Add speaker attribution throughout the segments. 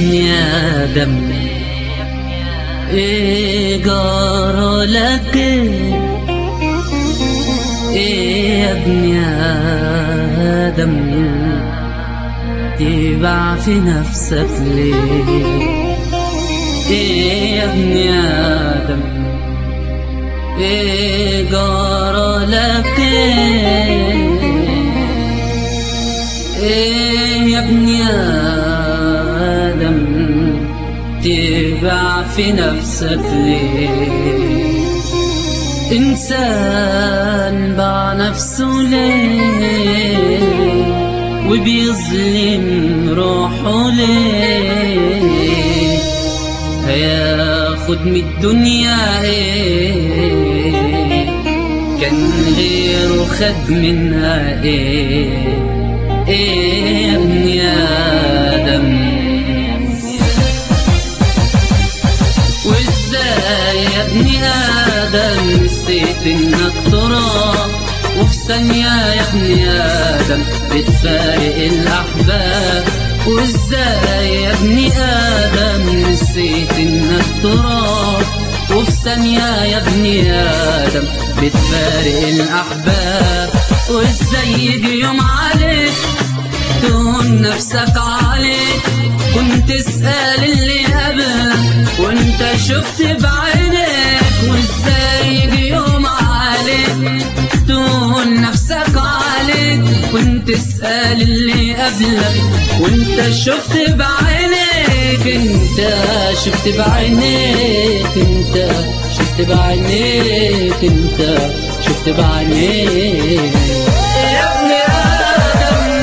Speaker 1: ابن آدم ايه جرى لك ايه يا ابن آدم تبع في نفسك ليه ايه يا ابن آدم ايه جرى لك ايه يا ابن آدم تبع في نفسك ليه إنسان باع نفسه ليه وبيظلم روحه ليه هياخد من الدنيا ايه كان غيره خد منها ايه ايه يا ابن آدم وازاي يا ابن آدم نسيت انك تراب وفي ثانية يا ابن آدم بتفارق الأحباب وازاي يا ابن آدم نسيت انك تراب وفي ثانية يا ابن آدم بتفارق الأحباب وازاي يجي يوم عليك تهون نفسك عليك كنت تسأل اللي قبلك وانت شفت بعينك وازاي يجي يوم عليك تهون نفسك عليك كنت تسأل اللي قبلك وانت شفت بعينيك انت شفت بعينيك انت شفت بعينيك انت شفت بعينيك يا ابن آدم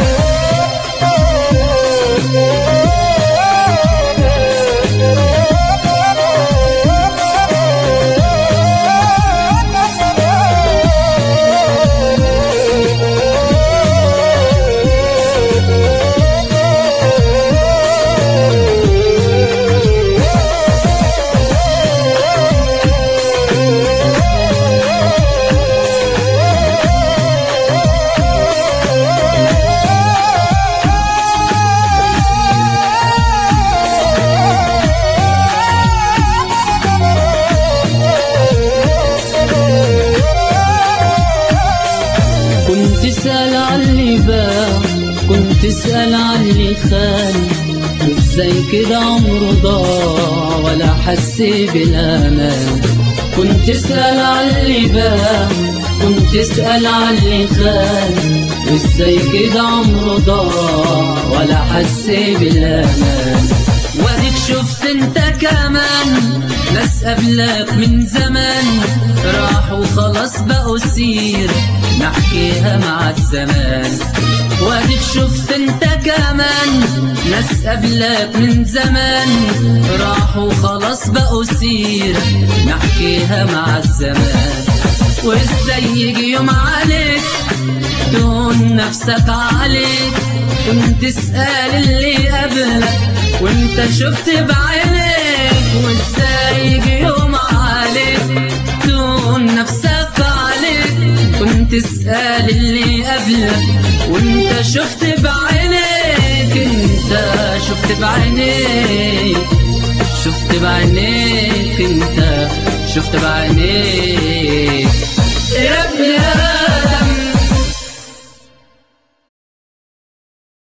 Speaker 1: كنت تسأل عن اللي باع كنت تسأل عن اللي خان وازاي كده عمره ضاع ولا حس بالأمان كنت تسأل عن اللي باع كنت تسأل عن اللي خان وازاي كده عمره ضاع ولا حس بالأمان واديك شفت انت كمان ناس قبلك من زمان راحوا خلاص بقوا سير نحكيها مع الزمان واديك شفت انت كمان ناس قبلك من زمان راحوا خلاص بقوا سير نحكيها مع الزمان وازاي يجي يوم عليك تهون نفسك عليك كنت تسأل اللي قبلك وانت شفت بعينيك وازاي يجي يوم عليك تهون نفسك عليك كنت تسأل اللي قبلك وانت شفت بعينيك انت شفت بعينيك شفت بعينيك انت شفت بعينيك يا ابن